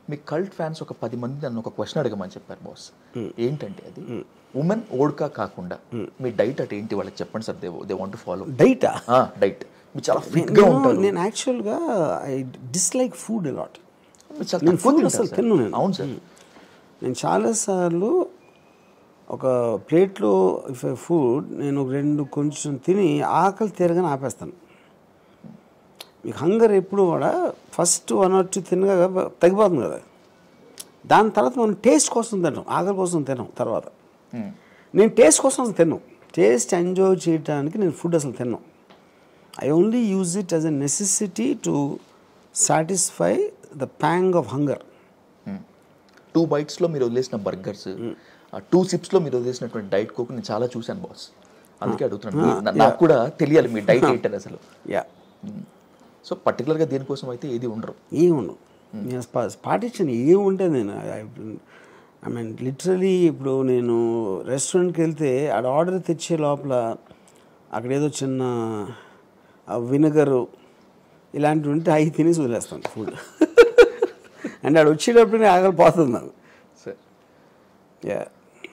మీ cult fans ఒక పది మంది నన్ను ఒక క్వశ్చన్ అడగమని చెప్పారు బాస్ ఏంటంటే అది ఉమెన్ ఓడ్కా కాకుండా మీ డైట్ అటు ఏంటి వాళ్ళకి చెప్పండి sir they they want follow డైటా డైట్ మీరు చాలా ఫిట్ గా ఉంటారు నేను యాక్చువల్గా ఐ డిస్లైక్ ఫుడ్ అలాట్ మీరు చాలా నేను తక్కువ food తింటారు అసలు సార్. తిన్ను నేను. అవును సార్ నేను చాలాసార్లు ఒక ప్లేట్లో ఫుడ్ నేను ఒక రెండు కొంచెం తిని ఆకలి తీరగానే ఆపేస్తాను మీకు హంగర్ ఎప్పుడు కూడా ఫస్ట్ వన్ ఆర్ టూ తినగా తగ్గిపోతుంది కదా దాని తర్వాత మనం టేస్ట్ కోసం తిన్నాం ఆకలి కోసం తిన్నాం తర్వాత నేను టేస్ట్ కోసం అసలు తిన్నాం టేస్ట్ ఎంజాయ్ చేయడానికి నేను ఫుడ్ అసలు తిన్నాం I only use it as a necessity to satisfy the pang of hunger two bites లో మీరు వదిలేసిన బర్గర్స్ టూ సిప్స్ లో మీరు వదిలేసినటువంటి డైట్ కోక్ నేను చాలా చూశాను బాస్ అందుకే అడుగుతున్నాను మీ- నా- నాకు కూడా తెలియాలి మీ డైట్ ఏంటని అసలు యా సో పర్టికులర్ గా దీనికోసం అయితే ఏది ఉండరు ఏమి ఉండవు నేను పా- పాటించాను ఏమి ఉంటే నేను ఐ మీన్ లిటరలీ ఇప్పుడు నేను రెస్టారెంట్కి వెళ్తే ఆడ ఆర్డర్ తెచ్చే లోపల అక్కడ ఏదో చిన్న వినగరు ఇలాంటివి ఉంటే అవి తినేసి వదిలేస్తాను ఫుడ్ అంటే ఆడ వచ్చేటప్పుడు ఆకలి పోతుంది నాకు సార్ యా